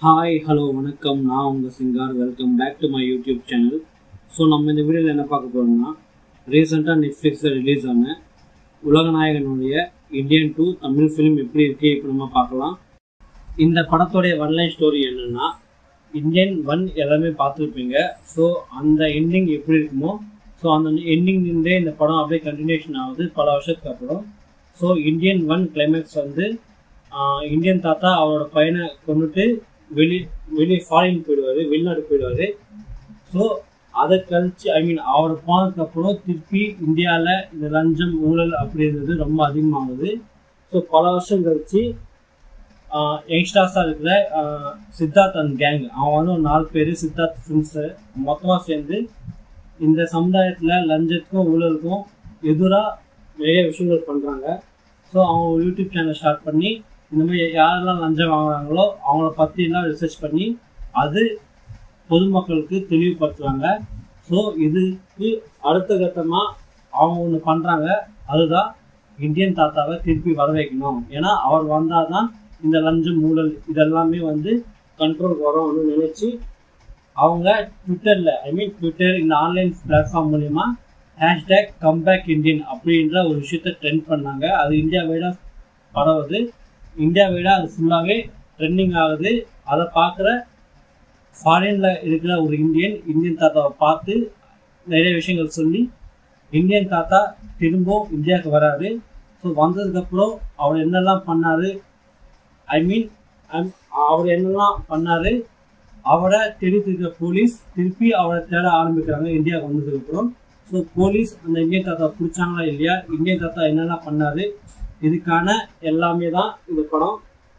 hi hello வணக்கம் நான் உங்கள் Singar welcome back to my YouTube channel so நம்ம இந்த வீடியோவில் என்ன பார்க்க போகிறோம்னா ரீசெண்டாக நெட்ஃப்ளிக்ஸில் ரிலீஸ் ஆன உலகநாயகனுடைய இந்தியன் டூ தமிழ் ஃபிலிம் எப்படி இருக்குது இப்போ நம்ம பார்க்கலாம் இந்த படத்தோடைய ஒன்லைன் ஸ்டோரி என்னென்னா இந்தியன் ஒன் எல்லாமே பார்த்துருப்பீங்க ஸோ அந்த எண்டிங் எப்படி இருக்குமோ ஸோ அந்த எண்டிங்லேருந்தே இந்த படம் அப்படியே கண்டினியூஷன் ஆகுது பல வருஷத்துக்கு அப்புறம் ஸோ இந்தியன் ஒன் கிளைமேக்ஸ் வந்து ஆஹ், இந்தியன் தாத்தா அவரோட பையனை கொண்டுட்டு வெளி வெளியே ஃபாரின் போயிடுவார் வெளிநாடு போயிடுவார் ஸோ அதை கழிச்சு ஐ மீன் அவர் போனதுக்கப்புறம் திருப்பி இந்தியாவில் இந்த லஞ்சம் ஊழல் அப்படின்றது ரொம்ப அதிகமாகுது ஸோ பல வருஷம் கழிச்சு யங்ஸ்டர்ஸாக இருக்கிற ஆஹ், சித்தார்த் அண்ட் கேங் அவன் வந்து ஒரு நாலு பேர் சித்தார்த் ஃப்ரெண்ட்ஸு மொத்தமாக சேர்ந்து இந்த சமுதாயத்தில் லஞ்சத்துக்கும் ஊழலுக்கும் எதிராக நிறைய விஷயங்கள் பண்ணுறாங்க ஸோ அவங்க ஒரு யூடியூப் சேனல் ஸ்டார்ட் பண்ணி இந்த மாதிரி யாரெல்லாம் லஞ்சம் வாங்குறாங்களோ அவங்கள பற்றிலாம் ரிசர்ச் பண்ணி அது பொதுமக்களுக்கு தெளிவுபடுத்துறாங்க ஸோ இதுக்கு அடுத்த கட்டமாக அவங்க ஒன்று பண்ணுறாங்க அதுதான் இந்தியன் தாத்தாவை திருப்பி வர வைக்கணும் ஏன்னா அவர் வந்தால் தான் இந்த லஞ்சம் ஊழல் இதெல்லாமே வந்து கண்ட்ரோல் வரும்னு நினச்சி அவங்க ட்விட்டரில் ஐ மீன் ட்விட்டர் இந்த ஆன்லைன் பிளாட்ஃபார்ம் மூலிமா ஹேஷ்டேக் கம்பேக் இந்தியன் அப்படின்ற ஒரு விஷயத்த ட்ரெண்ட் பண்ணாங்க அது இந்தியா வைட பரவுது இந்தியா வைட அது ஃபுல்லாகவே ட்ரெண்டிங் ஆகுது அதை பார்க்குற ஃபாரினில் இருக்கிற ஒரு இந்தியன் இந்தியன் தாத்தாவை பார்த்து நிறைய விஷயங்கள் சொல்லி இந்தியன் தாத்தா திரும்பவும் இந்தியாவுக்கு வராரு ஸோ வந்ததுக்கப்புறம் அவர் என்னெல்லாம் பண்ணார் ஐ மீன் அவர் என்னெல்லாம் பண்ணார் அவரை தேடிட்டு போலீஸ் திருப்பி அவரை தேட ஆரம்பிக்கிறாங்க இந்தியாவுக்கு வந்ததுக்கப்புறம் ஸோ போலீஸ் அந்த இந்தியன் தாத்தா பிடிச்சாங்களா இல்லையா இந்தியன் தாத்தா என்னெல்லாம் பண்ணாரு இதுக்கான எல்லாமே தான் இந்த படம்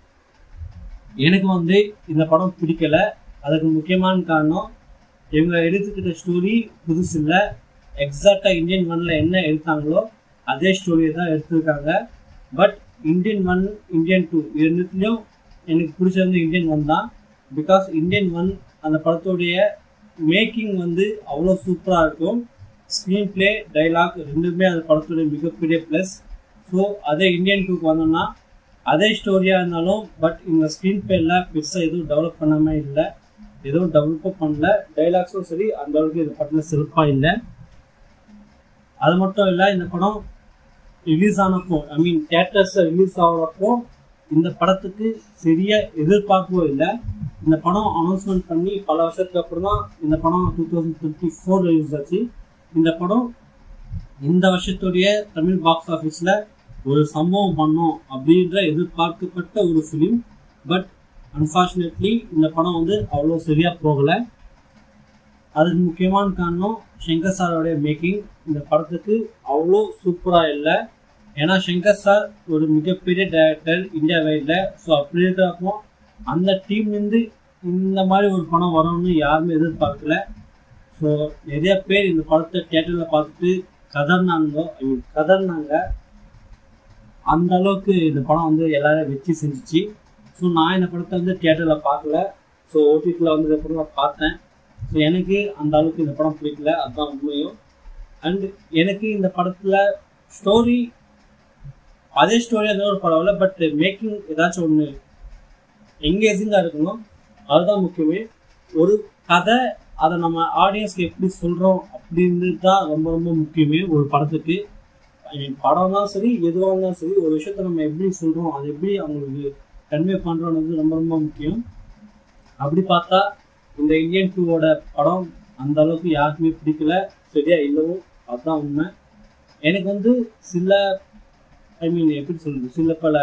எனக்கு வந்து இந்த படம் பிடிக்கல அதுக்கு முக்கியமான காரணம் இவங்க எடுத்துக்கிட்ட ஸ்டோரி புதுசு இல்லை எக்ஸாக்டாக இந்தியன் ஒன்ல என்ன எடுத்தாங்களோ அதே ஸ்டோரியை தான் எடுத்திருக்காங்க but Indian one Indian two ரெண்டுத்துலேயும் எனக்கு பிடிச்சது இந்தியன் ஒன் தான் பிகாஸ் இந்தியன் ஒன் அந்த படத்தோடைய மேக்கிங் வந்து அவ்வளோ சூப்பராக இருக்கும் ஸ்க்ரீன் பிளே டைலாக் ரெண்டுமே அந்த படத்துடைய மிகப்பெரிய ப்ளஸ் ஸோ அதே இந்தியன் டூக்கு வந்தோம்னா அதே ஸ்டோரியாக இருந்தாலும் பட் இந்த ஸ்க்ரீன் பிளேல பெருசாக எதுவும் டெவலப் பண்ணாமல் இல்லை எதுவும் டெவலப்பும் பண்ணல டைலாக்ஸும் சரி அந்த அளவுக்கு இந்த படத்தில் சிறப்பாக இல்லை அது மட்டும் இல்லை இந்த படம் ரிலீஸ் ஆனப்போ ஐ மீன் தேட்டர்ஸில் ரிலீஸ் ஆகிறப்போ இந்த படத்துக்கு சரியா எதிர்பார்க்கவும் இல்லை இந்த படம் அனௌன்ஸ்மெண்ட் பண்ணி பல வருஷத்துக்கு அப்புறம் தான் இந்த படம் two thousand twenty four release ஆச்சு இந்த படம் இந்த வருஷத்துடைய தமிழ் பாக்ஸ் ஆஃபீஸில் ஒரு சம்பவம் பண்ணும் அப்படின்ற எதிர்பார்க்கப்பட்ட ஒரு ஃபிலிம் பட் அன்ஃபார்ச்சுனேட்லி இந்த படம் வந்து அவ்வளோ சரியாக போகலை அதுக்கு முக்கியமான காரணம் சங்கர் சாரோடைய மேக்கிங் இந்த படத்துக்கு அவ்வளோ சூப்பராக இல்லை ஏன்னா சங்கர் சார் ஒரு மிகப்பெரிய டைரக்டர் இந்தியா வைடில் ஸோ அப்படி இருக்கிறப்போ அந்த டீம்லேருந்து இந்த மாதிரி ஒரு படம் வரும்னு யாருமே எதிர்பார்க்கல ஸோ நிறைய பேர் இந்த படத்தை தியேட்டரில் பார்த்துட்டு கதர்னாங்க ஐ மீன் கதர்னாங்க அந்த அளவுக்கு இந்த படம் வந்து எல்லாரும் வச்சு செஞ்சுச்சு ஸோ நான் இந்த படத்தை வந்து தியேட்டரில் பார்க்கல ஸோ ஓடிடியில் வந்ததுக்கப்புறம் நான் பார்த்தேன் ஸோ எனக்கு அந்த அளவுக்கு இந்த படம் பிடிக்கல அதுதான் உண்மையும் அண்ட் எனக்கு இந்த படத்தில் ஸ்டோரி அதே ஸ்டோரி அந்த ஒரு பரவாயில்ல பட் மேக்கிங் ஏதாச்சும் ஒன்று எங்கேஜிங்காக இருக்கணும் அதுதான் முக்கியமே ஒரு கதை அதை நம்ம ஆடியன்ஸ்க்கு எப்படி சொல்கிறோம் அப்படின்னு தான் ரொம்ப ரொம்ப முக்கியமே ஒரு படத்துக்கு I mean, படம் தான் சரி எதுவாக இருந்தாலும் சரி ஒரு விஷயத்த நம்ம எப்படி சொல்கிறோம் அது எப்படி அவங்களுக்கு கன்வே பண்ணுறோன்றது ரொம்ப ரொம்ப முக்கியம் அப்படி பார்த்தா இந்த இந்தியன் டூவோட படம் அந்த அளவுக்கு யாருக்குமே பிடிக்கல சரியா இல்லவும் அதுதான் உண்மை எனக்கு வந்து சில ஐ மீன் எப்படி சொல்றது சில பல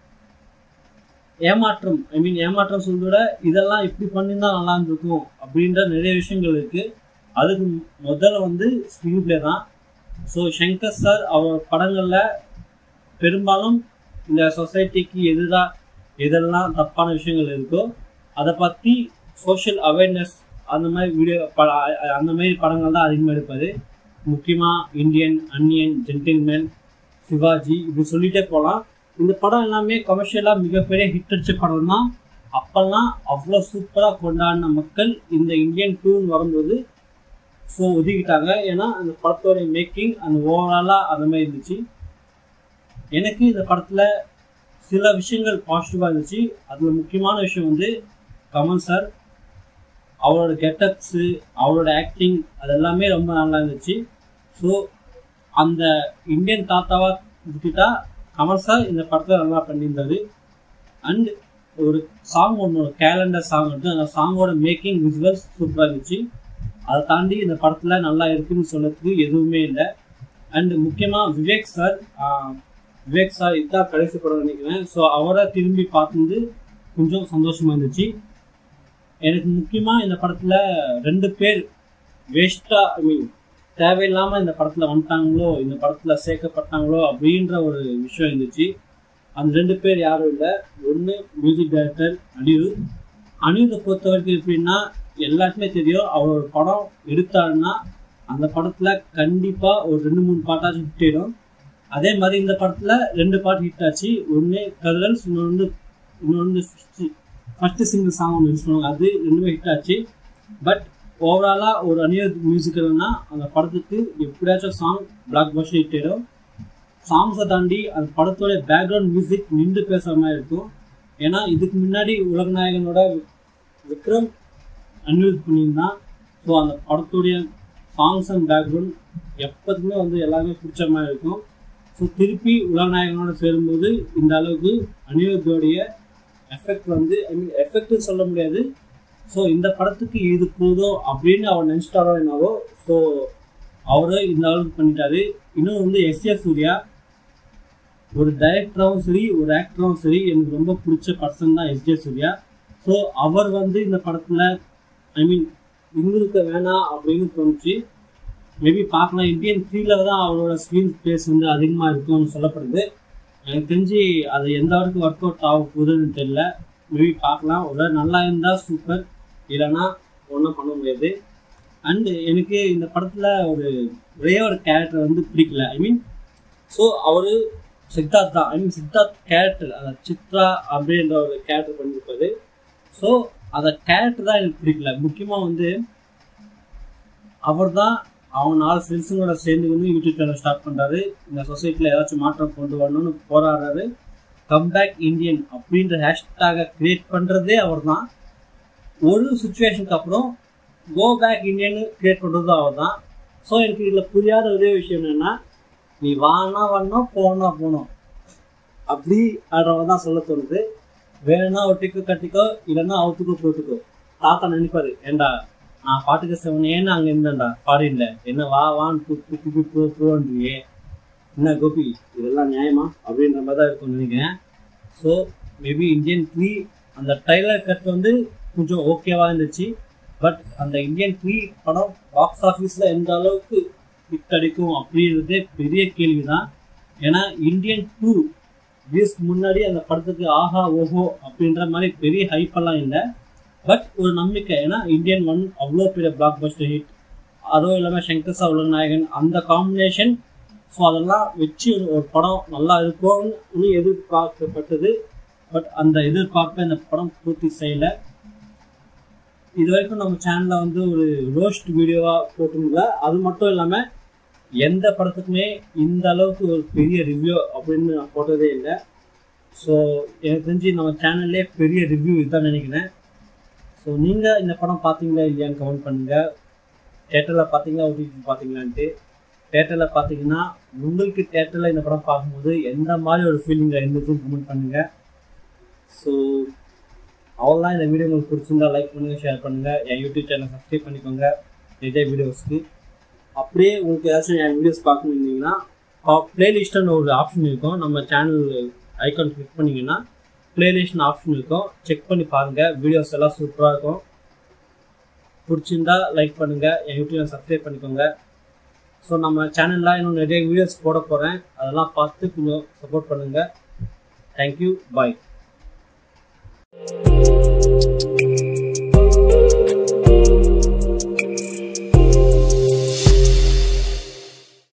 ஏமாற்றம் ஐ மீன் ஏமாற்றம் சொல்றத விட இதெல்லாம் இப்படி பண்ணியிருந்தா நல்லா இருந்திருக்கும் அப்படின்ற நிறைய விஷயங்கள் இருக்கு அதுக்கு முதல்ல வந்து ஸ்க்ரீன் பிளே தான் ஸோ சங்கர் சார் அவர் படங்களில் பெரும்பாலும் இந்த சொசைட்டிக்கு எதிராக எதெல்லாம் தப்பான விஷயங்கள் இருக்கோ அதை பற்றி சோஷியல் அவேர்னஸ் அந்த மாதிரி வீடியோ ப அந்த மாதிரி படங்கள் தான் அதிகமாக எடுப்பார் முக்கியமாக இந்தியன் அன்னியன் ஜென்டில்மேன் சிவாஜி இப்படி சொல்லிட்டே போகலாம் இந்த படம் எல்லாமே கமர்ஷியலாக மிகப்பெரிய ஹிட் அடிச்ச படம் தான் அப்போல்லாம் அவ்வளோ சூப்பராக கொண்டாடின மக்கள் இந்த இந்தியன் டூன்னு வரும்போது ஸோ ஒதுக்கிட்டாங்க ஏன்னா அந்த படத்தோடைய மேக்கிங் அந்த ஓவராலாக அந்த மாதிரி இருந்துச்சு எனக்கு இந்த படத்தில் சில விஷயங்கள் பாசிட்டிவாக இருந்துச்சு அதில் முக்கியமான விஷயம் வந்து கமல் சார் அவரோட கெட்டப்ஸு அவரோட ஆக்டிங் அது எல்லாமே ரொம்ப நல்லா இருந்துச்சு ஸோ அந்த இந்தியன் தாத்தாவா விட்டுட்டா கமல் சார் இந்த படத்தில் நல்லா பண்ணியிருந்தாரு அண்ட் ஒரு சாங் ஒன்று கேலண்டர் சாங் இருக்கு அந்த சாங்கோட மேக்கிங் விசுவல்ஸ் சூப்பராக இருந்துச்சு அதை தாண்டி இந்த படத்தில் நல்லா இருக்குன்னு சொல்றதுக்கு எதுவுமே இல்லை அண்ட் முக்கியமாக விவேக் சார் விவேக் சார் இதுதான் கடைசி படம் நினைக்கிறேன் ஸோ அவரை திரும்பி பார்த்துருந்து கொஞ்சம் சந்தோஷமா இருந்துச்சு எனக்கு முக்கியமாக இந்த படத்தில் ரெண்டு பேர் வேஸ்ட்டாக ஐ மீன் தேவையில்லாமல் இந்த படத்தில் வந்துட்டாங்களோ இந்த படத்தில் சேர்க்கப்பட்டாங்களோ அப்படின்ற ஒரு விஷயம் இருந்துச்சு அந்த ரெண்டு பேர் யாரும் இல்லை ஒன்று மியூசிக் டைரக்டர் அனிருத் அனிருத்தை பொறுத்த வரைக்கும் எப்படின்னா எல்லாருக்குமே தெரியும் அவர் ஒரு படம் எடுத்தாருன்னா அந்த படத்தில் கண்டிப்பாக ஒரு ரெண்டு மூணு பாட்டாச்சும் ஹிட் ஆயிடும் அதே மாதிரி இந்த படத்தில் ரெண்டு பாட்டு ஹிட் ஆச்சு ஒன்று கதல்ஸ் இன்னொன்று இன்னொன்று ஃபஸ்ட்டு சிங்கிள் சாங் ஒன்று யூஸ் பண்ணுவாங்க அது ரெண்டுமே ஹிட் ஆச்சு பட் ஓவராலாக ஒரு அனிருத் மியூசிக்கல்னா அந்த படத்துக்கு எப்படியாச்சும் சாங் பிளாக் பஸ்டர் ஹிட் ஆயிடும் சாங்ஸை தாண்டி அந்த படத்தோட பேக்ரவுண்ட் மியூசிக் நின்று பேசுகிற மாதிரி இருக்கும் ஏன்னா இதுக்கு முன்னாடி உலகநாயகனோட விக்ரம் அனிருத் பண்ணியிருந்தான் ஸோ அந்த படத்துடைய சாங்ஸ் அண்ட் பேக்ரவுண்ட் எப்போதுமே வந்து எல்லாருமே பிடிச்ச மாதிரி இருக்கும் ஸோ திருப்பி உலகநாயகனோட சேரும்போது இந்த அளவுக்கு அனிருத்தோடைய எஃபெக்ட் வந்து ஐ மீன் எஃபெக்ட்னு சொல்ல முடியாது ஸோ இந்த படத்துக்கு இது போதும் அப்படின்னு அவர் நினச்சிட்டாரோ என்னவோ ஸோ அவரு இந்த அளவுக்கு பண்ணிட்டாரு இன்னும் வந்து எஸ் ஏ சூர்யா ஒரு டைரக்டராகவும் சரி ஒரு ஆக்டராகவும் சரி எனக்கு ரொம்ப பிடிச்ச பர்சன் தான் எஸ் ஜே சூர்யா ஸோ அவர் வந்து இந்த படத்தில் ஐ மீன் இங்கிருக்க வேணாம் அப்படின்னு தோணுச்சு மேபி பார்க்கலாம் இந்தியன் த்ரீல தான் அவரோட ஸ்க்ரீன் ஸ்பேஸ் வந்து அதிகமாக இருக்கும்னு சொல்லப்படுது எனக்கு தெரிஞ்சு அது எந்த வரைக்கும் ஒர்க் அவுட் ஆக போகுதுன்னு தெரியல மேபி பார்க்கலாம் ஒரு நல்லா இருந்தால் சூப்பர் இல்லைன்னா ஒன்றும் பண்ண முடியாது அண்டு எனக்கு இந்த படத்தில் ஒரு ஒரே ஒரு கேரக்டர் வந்து பிடிக்கல ஐ மீன் ஸோ அவர் சித்தார்த் தான் ஐ மீன் சித்தார்த் கேரக்டர் அந்த சித்ரா அப்படின்ற ஒரு கேரக்டர் பண்ணியிருப்பாரு ஸோ அந்த கேரக்டர் தான் எனக்கு பிடிக்கல முக்கியமாக வந்து அவர் தான் அவங்க நாலு ஃப்ரெண்ட்ஸுங்களோட சேர்ந்து வந்து யூடியூப் சேனல் ஸ்டார்ட் பண்ணுறாரு இந்த சொசைட்டியில் ஏதாச்சும் மாற்றம் கொண்டு வரணும்னு போராடுறாரு கம்பேக் இந்தியன் அப்படின்ற ஹேஷ்டாகை கிரியேட் பண்ணுறதே அவர் தான் ஒரு சுச்சுவேஷனுக்கு அப்புறம் கோ பேக் இந்தியன்னு கிரியேட் பண்ணுறதும் அவர் தான் ஸோ எனக்கு இதில் புரியாத ஒரே விஷயம் என்னென்னா நீ வானா வரணும் போனா போகணும் அப்படி ஆடுறவங்க தான் சொல்ல தோணுது வேணும்னா ஒட்டிக்கோ கட்டிக்கோ இல்லைன்னா அவுத்துக்கோ போட்டுக்கோ தாத்தா நினைப்பாரு ஏண்டா நான் பாட்டுக்கு செவனேன்னு அங்கே இருந்தேன்டா ஃபாரின்ல என்ன வா வான்னு துப்பி துப்பி போ போன்றியே என்ன கோபி இதெல்லாம் நியாயமா அப்படின்ற மாதிரி தான் இருக்கும்னு நினைக்கிறேன் ஸோ மேபி இந்தியன் த்ரீ அந்த ட்ரைலர் கட் வந்து கொஞ்சம் ஓகேவா இருந்துச்சு பட் அந்த இந்தியன் த்ரீ படம் பாக்ஸ் ஆஃபீஸில் எந்த அளவுக்கு ஹிட் அடிக்கும் அப்படின்றதே பெரிய கேள்வி தான் ஏன்னா இந்தியன் டூ ரிலீஸ்க்கு முன்னாடி அந்த படத்துக்கு ஆஹா ஓஹோ அப்படின்ற மாதிரி பெரிய ஹைப்பெல்லாம் இல்லை பட் ஒரு நம்பிக்கை ஏன்னா இந்தியன் ஒன் அவ்வளோ பெரிய பிளாக் பஸ்டர் ஹிட் அதுவும் இல்லாமல் சங்கர் சா உலகநாயகன் அந்த காம்பினேஷன் ஸோ அதெல்லாம் வச்சு ஒரு படம் நல்லா இருக்கும்னு எதிர்பார்க்கப்பட்டது பட் அந்த எதிர்பார்ப்பை இந்த படம் பூர்த்தி செய்யலை இது வரைக்கும் நம்ம சேனலில் வந்து ஒரு ரோஸ்ட் வீடியோவாக போட்டிருந்தல அது மட்டும் இல்லாமல் எந்த படத்துக்குமே இந்த அளவுக்கு ஒரு பெரிய ரிவ்யூ அப்படின்னு நான் போட்டதே இல்லை ஸோ எனக்கு தெரிஞ்சு நம்ம சேனல்லே பெரிய ரிவ்யூ இதுதான் நினைக்கிறேன் ஸோ நீங்கள் இந்த படம் பார்த்தீங்களா இல்லையான்னு கமெண்ட் பண்ணுங்கள் தேட்டரில் பார்த்தீங்களா ஓடிடி பார்த்தீங்களான்ட்டு தேட்டரில் பார்த்தீங்கன்னா உங்களுக்கு தேட்டரில் இந்த படம் பார்க்கும்போது எந்த மாதிரி ஒரு ஃபீலிங்கில் இருந்ததுன்னு கமெண்ட் பண்ணுங்கள் ஸோ அவ்வளோதான் இந்த வீடியோ உங்களுக்கு பிடிச்சிருந்தா லைக் பண்ணுங்கள் ஷேர் பண்ணுங்கள் என் யூடியூப் சேனல் சப்ஸ்கிரைப் பண்ணிக்கோங்க இதே வீடியோஸ்க்கு அப்படியே உங்களுக்கு ஏதாச்சும் என் வீடியோஸ் பார்க்கணும் இருந்தீங்கன்னா ப்ளேலிஸ்ட்டுன்னு ஒரு ஆப்ஷன் இருக்கும் நம்ம சேனல் ஐக்கான் கிளிக் பண்ணிங்கன்னா ப்ளேலிஸ்ட்னு ஆப்ஷன் இருக்கும் செக் பண்ணி பாருங்கள் வீடியோஸ் எல்லாம் சூப்பராக இருக்கும் பிடிச்சிருந்தா லைக் பண்ணுங்கள் என் யூடியூப் சப்ஸ்கிரைப் பண்ணிக்கோங்க ஸோ நம்ம சேனலில் இன்னும் நிறைய வீடியோஸ் போட போகிறேன் அதெல்லாம் பார்த்து கொஞ்சம் சப்போர்ட் பண்ணுங்கள் தேங்க்யூ பாய்